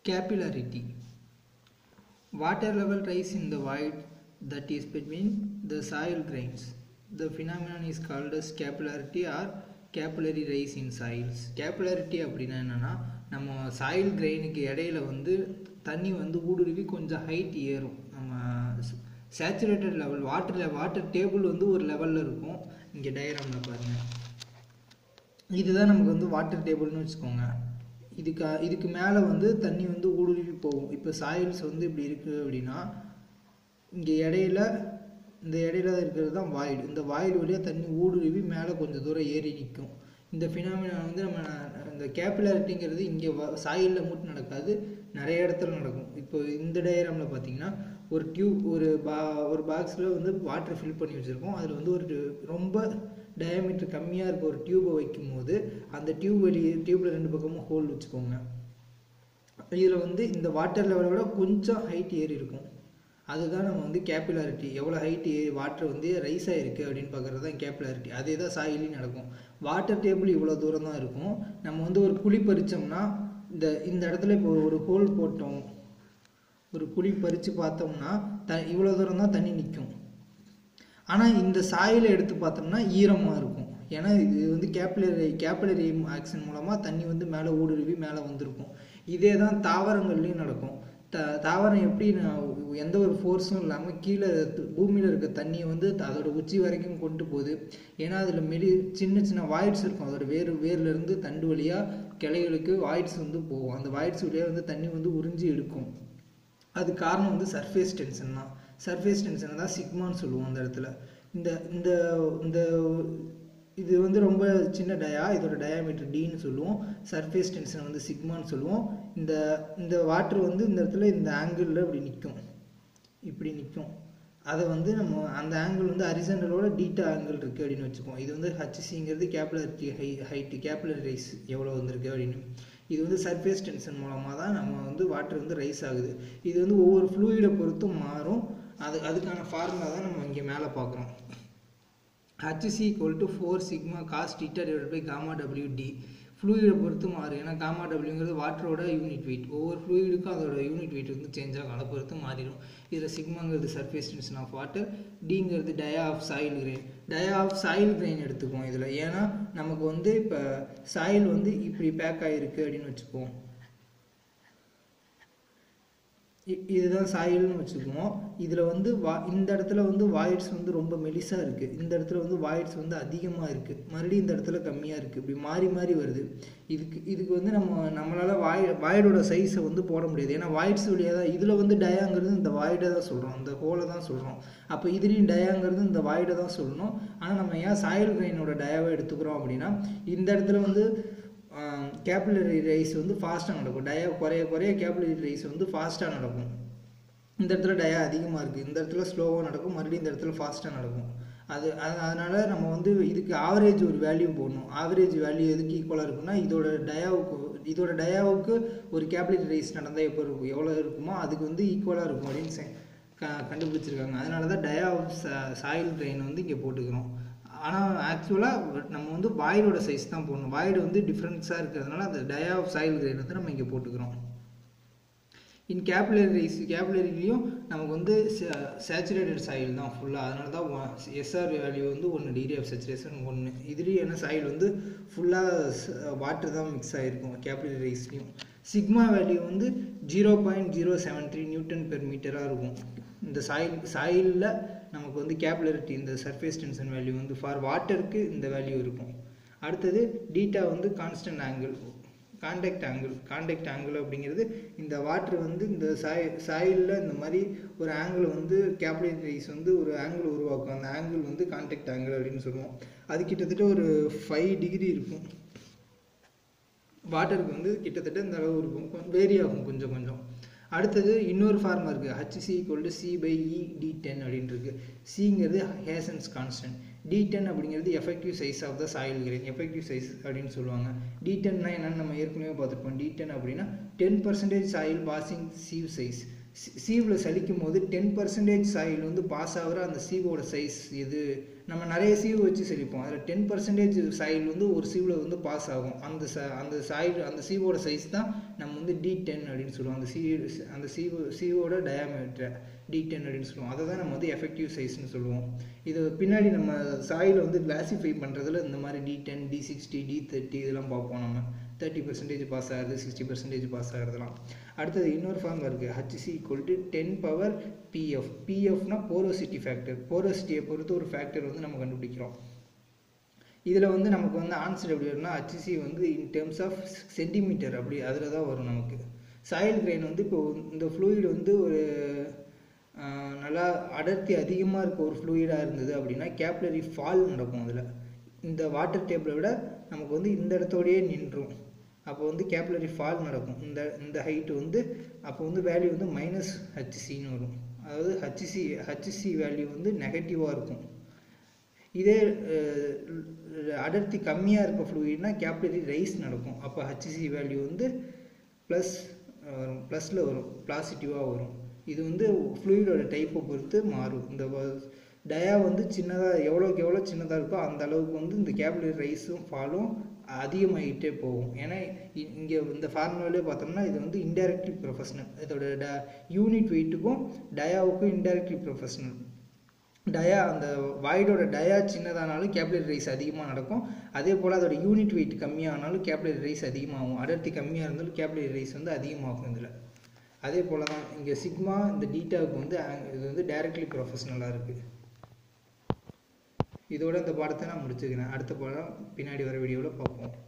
capillarity water level rise in the void that is between the soil grains the phenomenon is called as capillarity or capillary rise in soils capillarity அப்படின்னா என்னன்னா நம்ம soil கிரெயினுக்கு இடையில வந்து தண்ணி வந்து ஊடுருவி கொஞ்சம் ஹைட் ஏறும் நம்ம saturated level water water table வந்து ஒரு லெவலில் இருக்கும் இங்கே டயக்ராமில் பாருங்கள் இதுதான் நமக்கு வந்து வாட்டர் டேபிள்னு வச்சுக்கோங்க இதுக்கு இதுக்கு மேலே வந்து தண்ணி வந்து ஊடுருவி போகும் இப்போ சாயில்ஸ் வந்து இப்படி இருக்குது அப்படின்னா இங்கே இடையில இந்த இடையில இருக்கிறது தான் வாய்டு இந்த வாய்டு வழியாக தண்ணி ஊடுருவி மேலே கொஞ்சம் தூரம் ஏறி நிற்கும் இந்த ஃபினாமினா வந்து நம்ம இந்த கேபிலாரிட்டிங்கிறது இங்கே சாயிலில் மட்டும் நடக்காது நிறைய இடத்துல நடக்கும் இப்போ இந்த டயக்ராமில் பார்த்தீங்கன்னா ஒரு டியூப் ஒரு பா ஒரு பாக்ஸில் வந்து வாட்டர் ஃபில் பண்ணி வச்சுருக்கோம் அதில் வந்து ஒரு ரொம்ப டயாமீட்டர் கம்மியாக இருக்க ஒரு டியூப்பை வைக்கும் போது அந்த டியூப் வெளியே டியூப்பில் ரெண்டு பக்கமும் ஹோல் வச்சுக்கோங்க இதில் வந்து இந்த வாட்டர் லெவலை விட கொஞ்சம் ஹைட் ஏறி இருக்கும் அதுதான் நம்ம வந்து கேபிலாரிட்டி எவ்வளோ ஹைட் ஏறி வாட்டர் வந்து ரைஸ் ஆகிருக்கு அப்படின்னு பார்க்குறது தான் கேபிலாரிட்டி அதே தான் சாயிலையும் நடக்கும் வாட்டர் டேபிள் இவ்வளோ தூரம் தான் இருக்கும் நம்ம வந்து ஒரு குழி பறித்தோம்னா இந்த இந்த இடத்துல இப்போ ஒரு ஹோல் போட்டோம் ஒரு குழி பறித்து பார்த்தோம்னா த இவ்வளோ தூரம் தான் தண்ணி நிற்கும் ஆனால் இந்த சாயிலை எடுத்து பார்த்தோம்னா ஈரமாக இருக்கும் ஏன்னா இது வந்து கேப்பிலரி கேப்பிலரி ஆக்ஷன் மூலமாக தண்ணி வந்து மேலே ஊடுருவி மேலே வந்திருக்கும் இதே தான் தாவரங்கள்லையும் நடக்கும் த தாவரம் எப்படி எந்த ஒரு ஃபோர்ஸும் இல்லாமல் கீழே பூமியில் இருக்க தண்ணியை வந்து அதோட உச்சி வரைக்கும் கொண்டு போகுது ஏன்னா அதில் மெலி சின்ன சின்ன வாய்ட்ஸ் இருக்கும் அதோட வேறு வேர்லேருந்து தண்டு வழியாக கிளைகளுக்கு வாய்ட்ஸ் வந்து போகும் அந்த வாய்ட்ஸ் வழியாக வந்து தண்ணி வந்து உறிஞ்சி எடுக்கும் அது காரணம் வந்து சர்ஃபேஸ் டென்ஷன் தான் சர்ஃபேஸ் டென்ஷனை தான் சிக்மான்னு சொல்லுவோம் அந்த இடத்துல இந்த இந்த இந்த இது வந்து ரொம்ப சின்ன டயா இதோட டயாமீட்டர் டின்னு சொல்லுவோம் சர்ஃபேஸ் டென்ஷன் வந்து சிக்மான்னு சொல்லுவோம் இந்த இந்த வாட்டர் வந்து இந்த இடத்துல இந்த ஆங்கிளில் இப்படி நிற்கும் இப்படி நிற்கும் அதை வந்து நம்ம அந்த ஆங்கிள் வந்து அரிசண்டலோட டீட்டா ஆங்கிள் இருக்குது அப்படின்னு வச்சுப்போம் இது வந்து ஹச்சிசிங்கிறது capillarity high height capillary rise எவ்வளோ வந்திருக்கு அப்படின்னு இது வந்து சர்ஃபேஸ் டென்ஷன் மூலமாக தான் நம்ம வந்து வாட்டர் வந்து ரைஸ் ஆகுது இது வந்து ஒவ்வொரு ஃப்ளூயிடை பொறுத்தும் மாறும் அது அதுக்கான ஃபார்முலா தான் நம்ம இங்கே மேலே பார்க்குறோம் HC equal to four sigma cos theta divide by gamma W D ஃப்ளூயிடை பொறுத்து மாறும் ஏன்னா காமா டபிள்யூங்கிறது வாட்டரோட யூனிட் வெயிட் ஒவ்வொரு ஃப்ளூயிடுக்கும் அதோட யூனிட் வெயிட் வந்து சேஞ்ச் ஆகும் அதை பொறுத்து மாறிடும் இதில் சிக்மாங்கிறது சர்ஃபேஸ் டென்ஷன் ஆஃப் வாட்டர் டிங்கிறது dia of soil grain dia of soil grain எடுத்துக்குவோம் இதில் ஏன்னா நமக்கு வந்து இப்போ சாயில் வந்து இப்படி பேக் ஆகிருக்கு அப்படின்னு வச்சுப்போம் இதுதான் சாயில்னு வச்சுக்குவோம் இதில் வந்து வா இந்த இடத்துல வந்து வாய்ட்ஸ் வந்து ரொம்ப மெலிசாக இருக்குது இந்த இடத்துல வந்து வாய்ட்ஸ் வந்து அதிகமாக இருக்குது மறுபடியும் இந்த இடத்துல கம்மியாக இருக்குது இப்படி மாறி மாறி வருது இதுக்கு இதுக்கு வந்து நம்ம நம்மளால் வாய் வாய்டோட சைஸை வந்து போட முடியாது ஏன்னா வாய்ட்ஸ் வழியாக தான் இதில் வந்து டயாங்கிறது இந்த வாய்டை தான் சொல்கிறோம் இந்த ஹோலை தான் சொல்கிறோம் அப்போ இதுலேயும் டயாங்கிறது இந்த வாய்டை தான் சொல்லணும் ஆனால் நம்ம ஏன் சாயில் கிரைனோட டயாவை எடுத்துக்கிறோம் அப்படின்னா இந்த இடத்துல வந்து கேபிலரி ரைஸ் வந்து ஃபாஸ்ட்டாக நடக்கும் டயா குறைய குறைய கேபிலரி ரைஸ் வந்து ஃபாஸ்ட்டாக நடக்கும் இந்த இடத்துல டயா அதிகமாக இருக்குது இந்த இடத்துல ஸ்லோவாக நடக்கும் மறுபடியும் இந்த இடத்துல ஃபாஸ்ட்டாக நடக்கும் அது அதனால் நம்ம வந்து இதுக்கு ஆவரேஜ் ஒரு வேல்யூ போடணும் ஆவரேஜ் வேல்யூ எதுக்கு ஈக்குவலாக இருக்குன்னா இதோட டயாவுக்கு இதோட டயாவுக்கு ஒரு கேபிலரி ரைஸ் நடந்தால் எப்போ இருக்கும் எவ்வளோ இருக்குமோ அதுக்கு வந்து ஈக்குவலாக இருக்கும் அப்படின்னு க கண்டுபிடிச்சிருக்காங்க அதனால தான் டயா ஆஃப் சாயில் ட்ரெயின் வந்து இங்கே போட்டுக்கிறோம் ஆனால் ஆக்சுவலாக நம்ம வந்து வாய்டோட சைஸ் தான் போடணும் வாய்டு வந்து டிஃப்ரென்ஸாக இருக்கிறதுனால அந்த டயா ஆஃப் சாயில் கிரேட் வந்து நம்ம இங்கே போட்டுக்கிறோம் இன் கேபிலரி ரைஸ் கேபிலரிலையும் நமக்கு வந்து சேச்சுரேட்டட் சாயில் தான் ஃபுல்லாக அதனால தான் எஸ்ஆர் வேல்யூ வந்து ஒன்று டிகிரி ஆஃப் சேச்சுரேஷன் ஒன்று இதுலேயும் என்ன சாயில் வந்து ஃபுல்லாக வாட்டர் தான் மிக்ஸ் ஆகிருக்கும் கேபிலரி ரைஸ்லையும் சிக்மா வேல்யூ வந்து zero point zero seven three newton per மீட்டராக இருக்கும் இந்த சாயில் சாயிலில் நமக்கு வந்து கேபிலரிட்டி இந்த சர்ஃபேஸ் டென்ஷன் வேல்யூ வந்து ஃபார் வாட்டருக்கு இந்த வேல்யூ இருக்கும் அடுத்தது டீட்டா வந்து constant angle contact angle contact angle அப்படிங்கிறது இந்த வாட்டர் வந்து இந்த சாய் சாயிலில் இந்த மாதிரி ஒரு ஆங்கிள் வந்து கேபிலரி ரைஸ் வந்து ஒரு ஆங்கிள் உருவாக்கும் அந்த ஆங்கிள் வந்து கான்டாக்ட் ஆங்கிள் அப்படின்னு சொல்லுவோம் அது கிட்டத்தட்ட ஒரு ஃபைவ் டிகிரி இருக்கும் வாட்டருக்கு வந்து கிட்டத்தட்ட இந்த அளவு இருக்கும் வேரி ஆகும் கொஞ்சம் கொஞ்சம் அடுத்தது இன்னொரு ஃபார்முலா இருக்குது HC equal to C by E D ten அப்படின்னு இருக்கு சிங்கிறது ஹேசன்ஸ் கான்ஸ்டன்ட் டி டென் அப்படிங்கிறது effective size of the soil grain effective size அப்படின்னு சொல்லுவாங்க டி டென்னா என்னன்னு நம்ம ஏற்கனவே பார்த்துருப்போம் டி டென் அப்படின்னா ten percentage soil passing sieve size சீவில் சலிக்கும் போது டென் பர்சன்டேஜ் சாயில் வந்து பாஸ் ஆகிற அந்த சீவோட சைஸ் இது நம்ம நிறைய சீவு வச்சு செழிப்போம் அதில் டென் பர்சன்டேஜ் சாயில் வந்து ஒரு சீவில் வந்து பாஸ் ஆகும் அந்த ச அந்த சாயில் அந்த சீவோட சைஸ் தான் நம்ம வந்து டி டென் அப்படின்னு சொல்லுவோம் அந்த சீ அந்த சீவு சீவோட டயாமீட்டர் டி டென் அப்படின்னு சொல்லுவோம் அதை தான் நம்ம வந்து எஃபெக்டிவ் சைஸ்னு சொல்லுவோம் இது பின்னாடி நம்ம சாயில் வந்து கிளாசிஃபை பண்ணுறதுல இந்த மாதிரி D ten D sixty D thirty இதெல்லாம் பார்ப்போம் நம்ம தேர்ட்டி பர்சன்டேஜ் பாஸ் ஆகுது சிக்ஸ்டி பர்சன்டேஜ் பாஸ் ஆகிறதுலாம் அடுத்தது இன்னொரு ஃபார்ம் இருக்குது HCC equal to ten power PF பிஎஃப்னா போரோசிட்டி ஃபேக்டர் போரோசிட்டியை பொறுத்து ஒரு ஃபேக்டர் வந்து நம்ம கண்டுபிடிக்கிறோம் இதில் வந்து நமக்கு வந்து ஆன்சர் எப்படி வரும்னா ஹச்சிசி வந்து இன் டேர்ம்ஸ் ஆஃப் சென்டிமீட்டர் அப்படி அதில் தான் வரும் நமக்கு சாயில் கிரெயின் வந்து இப்போ இந்த ஃப்ளூயிட் வந்து ஒரு நல்லா அடர்த்தி அதிகமாக இருக்க ஒரு ஃப்ளூயிடாக இருந்தது அப்படின்னா கேப்லரி ஃபால் நடக்கும் அதில் இந்த வாட்டர் டேபிளை விட நமக்கு வந்து இந்த இடத்தோடையே நின்றும் அப்போ வந்து கேப்லரி ஃபால் நடக்கும் இந்த இந்த ஹைட்டு வந்து அப்போ வந்து வேல்யூ வந்து மைனஸ் ஹச்சிசின்னு வரும் அதாவது ஹச்சிசி ஹச்சிசி வேல்யூ வந்து நெகட்டிவாக இருக்கும் இதே அடர்த்தி கம்மியாக இருக்க ஃப்ளூயிட்னா கேப்லரி ரைஸ் நடக்கும் அப்போ ஹச்சிசி வேல்யூ வந்து ப்ளஸ் வரும் ப்ளஸில் வரும் பாசிட்டிவாக வரும் இது வந்து ஃப்ளூயிடோட டைப்பை பொறுத்து மாறும் இந்த டயா வந்து சின்னதாக எவ்வளோக்கு எவ்வளோ சின்னதாக இருக்கோ அந்த அளவுக்கு வந்து இந்த கேபிலரி ரைஸும் ஃபாலும் அதிகமாகிட்டே போகும் ஏன்னா இங்கே இந்த ஃபார்முலாலே பார்த்தோம்னா இது வந்து இன்டைரக்ட்லி ப்ரொஃபஷனல் இதோட ட யூனிட் வெயிட்டுக்கும் டயாவுக்கும் இன்டைரக்ட்லி ப்ரொஃபஷனல் டயா அந்த வாய்டோட டயா சின்னதானாலும் கேபிலரி ரைஸ் அதிகமாக நடக்கும் அதே போல் அதோட யூனிட் வெயிட் கம்மியானாலும் கேபிலரி ரைஸ் அதிகமாகும் அடர்த்தி கம்மியாக இருந்தாலும் கேபிலரி ரைஸ் வந்து அதிகமாகும் இதில் அதே போல் தான் இங்கே சிக்மா இந்த டீட்டாவுக்கு வந்து இது வந்து டைரக்ட்லி ப்ரொஃபஷனலாக இருக்குது இதோட இந்த பாடத்தை நான் முடிச்சுக்கிறேன் அடுத்த பாடம் பின்னாடி வர வீடியோவில் பார்ப்போம்